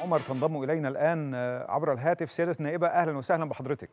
عمر تنضم الينا الان عبر الهاتف سياده النائبه اهلا وسهلا بحضرتك.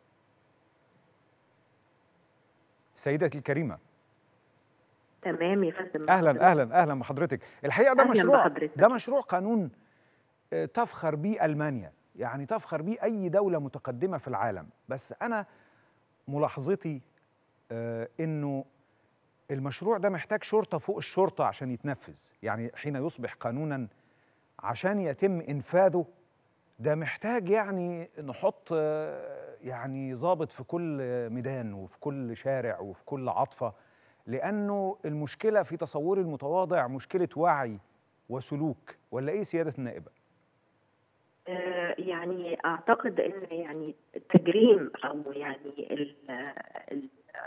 سيدتي الكريمه. تمام يا فندم اهلا اهلا اهلا بحضرتك. الحقيقه ده أهلاً مشروع بحضرتك. ده مشروع قانون آه، تفخر به المانيا، يعني تفخر به اي دوله متقدمه في العالم، بس انا ملاحظتي آه، انه المشروع ده محتاج شرطه فوق الشرطه عشان يتنفذ، يعني حين يصبح قانونا عشان يتم انفاذه ده محتاج يعني نحط آه، يعني ضابط في كل ميدان وفي كل شارع وفي كل عطفه لانه المشكله في تصوري المتواضع مشكله وعي وسلوك ولا ايه سياده النائبه؟ آه، يعني اعتقد ان يعني التجريم او يعني ال ال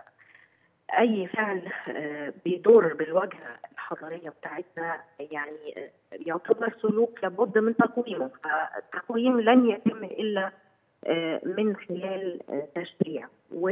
اي فعل آه، بيضر بالواجهه الحضاريه بتاعتنا يعني آه، يعتبر سلوك لابد من تقويمه فالتقويم لن يتم الا آه، من خلال آه، تشريع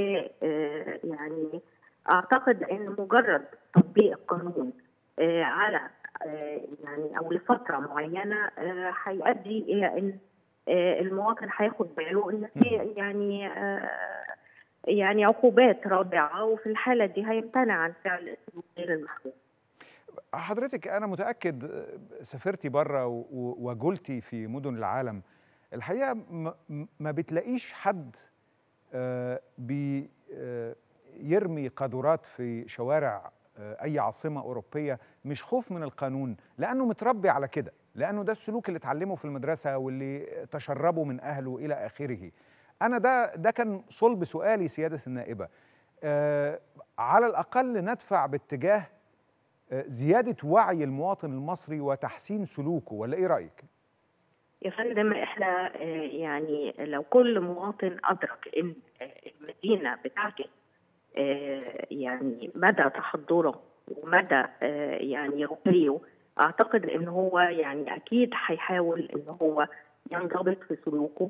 ويعني اعتقد ان مجرد تطبيق القانون آه، على آه، يعني او لفتره معينه آه، هيؤدي الى ان آه، المواطن هياخد باله ان في يعني آه، يعني عقوبات رادعه وفي الحاله دي هيمتنع عن فعل السلوك غير المحمود. حضرتك انا متاكد آه، سافرتي بره و- و- وجولتي في مدن العالم الحقيقه ما- ما بتلاقيش حد آه، بي آه، يرمي قاذورات في شوارع آه، اي عاصمه اوروبيه مش خوف من القانون لانه متربي على كده لانه ده السلوك اللي اتعلمه في المدرسه واللي تشربه من اهله الى اخره انا ده ده كان صلب سؤالي سياده النائبه آه، على الاقل ندفع باتجاه آه، زياده وعي المواطن المصري وتحسين سلوكه ولا ايه رايك يا فندم احنا آه، يعني لو كل مواطن ادرك ان آه، المدينه بتعكس آه، يعني مدى تحضره ومدى آه، يعني رقيه اعتقد ان هو يعني اكيد هيحاول ان هو ينضبط في سلوكه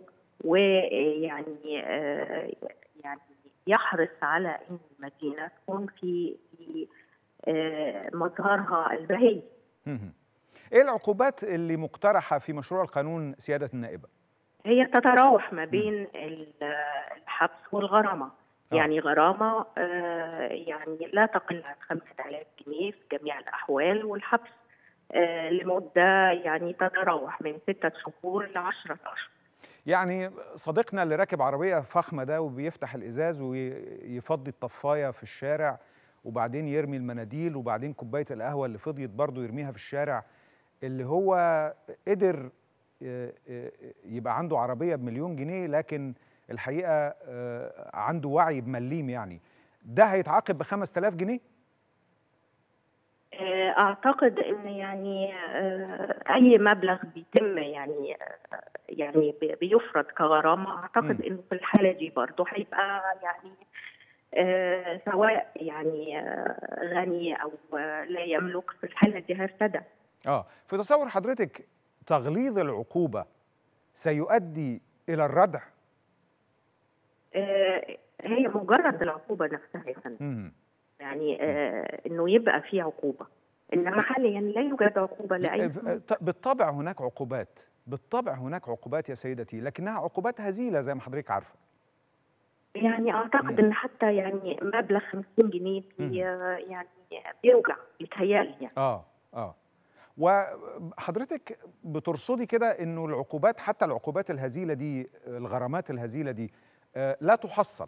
ويعني آه، يعني يحرص على ان المدينه تكون في في آه، مظهرها البهي مهم. ايه العقوبات اللي مقترحه في مشروع القانون سياده النائبه هي تتراوح ما بين ال- الحبس والغرامة آه. يعني غرامة آه، يعني لا تقل عن 5000 جنيه في جميع الأحوال والحبس آه، لمدة يعني تتراوح من ستة شهور لعشرة أشهر يعني صديقنا اللي راكب عربيه فخمه ده وبيفتح الازاز ويفضي الطفايه في الشارع وبعدين يرمي المناديل وبعدين كوبايه القهوه اللي فضيت برضه يرميها في الشارع اللي هو قدر آه، آه، يبقى عنده عربيه بمليون جنيه لكن الحقيقه آه، عنده وعي بمليم يعني ده هيتعاقب ب 5000 جنيه آه، أعتقد أن يعني آه، أي مبلغ بيتم يعني آه، يعني بي- بيفرض كغرامة أعتقد مم. أنه في الحالة دي برضه هيبقى يعني آه، سواء يعني آه، غني أو آه، لا يملك في الحالة دي هيرتدى اه في تصور حضرتك تغليظ العقوبه سيؤدي الى الردع آه، هي مجرد العقوبة نفسها يا فندم مم. يعني آه، إنه يبقى في عقوبة إنما حاليا لا يوجد عقوبة لأي ط- بالطبع هناك عقوبات بالطبع هناك عقوبات يا سيدتي لكنها عقوبات هزيله زي ما حضرتك عارفه يعني مم. اعتقد ان حتى يعني مبلغ 50 جنيه بي يعني بيوجع بيتهيألي يعني اه اه وحضرتك بترصدي كده انه العقوبات حتى العقوبات الهزيله دي الغرامات الهزيله دي آه، لا تحصل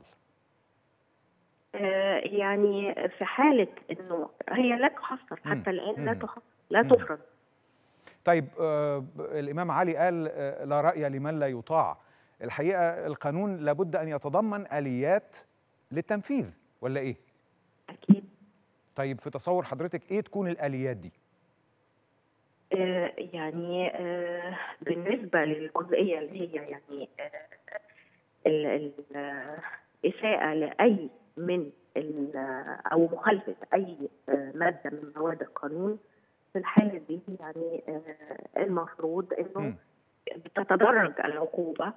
آه يعني في حالة انه هي لا تحصل مم. حتى الان لا مم. تحصل لا مم. تفرض طيب آه، الامام علي قال آه، لا راي لمن لا يطاع الحقيقه القانون لابد ان يتضمن اليات للتنفيذ ولا ايه اكيد طيب في تصور حضرتك ايه تكون الاليات دي آه يعني آه بالنسبة للجزئية اللي هي يعني آه ال- ال- آه، إساءة لأي من ال- آه، أو مخالفة أي آه، مادة من مواد القانون في الحالة دي يعني آه، المفروض إنه مم. بتتدرج العقوبة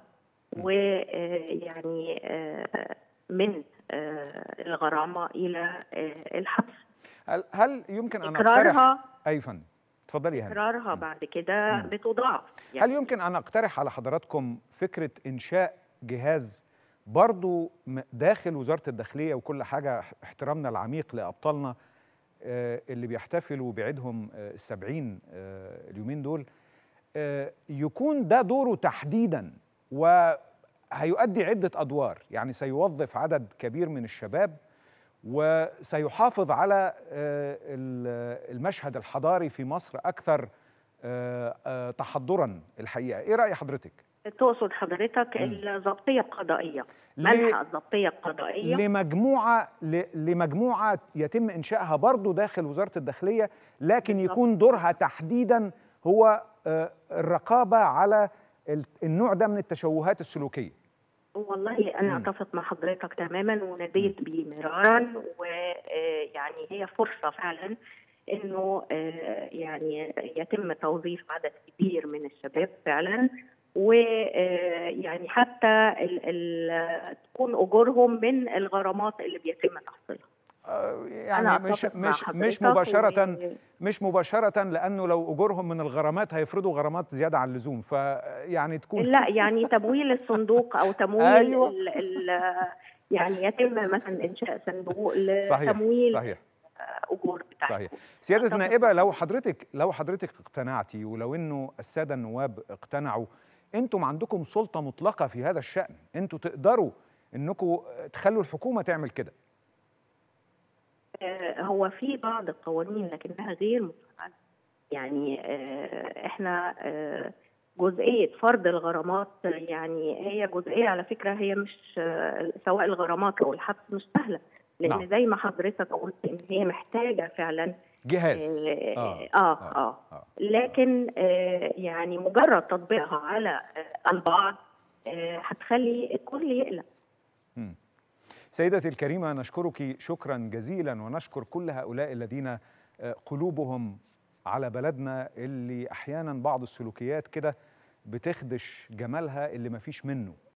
ويعني من آه، الغرامة إلى آه، الحبس هل هل يمكن ان اقترح تكرارها اي فندم اتفضلي يا هاني تكرارها مم. بعد كده مم. بتضاعف هل يمكن ان اقترح على حضراتكم فكره انشاء جهاز برضو م- داخل وزاره الداخليه وكل حاجه احترامنا العميق لابطالنا آه، اللي بيحتفلوا بعيدهم آه، السبعين آه، اليومين دول آه، يكون ده دوره تحديدا وهيؤدي عدة أدوار يعني سيوظف عدد كبير من الشباب وسيحافظ على آه، ال- المشهد الحضاري في مصر أكثر آه، آه، تحضرا الحقيقة إيه رأي حضرتك؟ تقصد حضرتك مم. الضبطيه القضائيه ل- منح الضبطيه القضائيه لمجموعة ل- لمجموعة يتم إنشائها برضو داخل وزارة الداخلية لكن بالظبط. يكون دورها تحديدا هو آه، الرقابة على ال- النوع ده من التشوهات السلوكية والله انا مم. اتفق مع حضرتك تماما وناديت بيه مرارا ويعني هي فرصه فعلا انه آه، يعني يتم توظيف عدد كبير من الشباب فعلا ويعني حتى ال ال تكون اجورهم من الغرامات اللي بيتم تحصيلها آه، أنا يعني مش أتفق مع مش مش حضرتك مباشرة و- مش مباشرة لأنه لو أجورهم من الغرامات هيفرضوا غرامات زيادة عن اللزوم فيعني تكون لا يعني تمويل الصندوق او تمويل أيوة. ال ال يعني يتم مثلا انشاء صندوق صحيح لتمويل صحيح اجور بتاعتهم صحيح سيادة أتفق النائبة مع لو حضرتك. حضرتك لو حضرتك اقتنعتي ولو انه السادة النواب اقتنعوا انتم عندكم سلطة مطلقة في هذا الشأن انتم تقدروا انكم تخلوا الحكومة تعمل كده آه، هو في بعض القوانين لكنها غير مفعلة يعني آه، احنا آه، جزئية فرض الغرامات يعني هي جزئية على فكرة هي مش آه، سواء الغرامات أو الحبس مش سهلة لأن نعم. زي ما حضرتك قلت إن هي محتاجة فعلا جهاز آه آه، آه, آه، آه, آه. لكن آه يعني مجرد تطبيقها على آه البعض آه هتخلي الكل يقلق مم. سيدتي الكريمة نشكرك شكرا جزيلا ونشكر كل هؤلاء الذين آه، قلوبهم على بلدنا اللي أحيانا بعض السلوكيات كده بتخدش جمالها اللي مفيش منه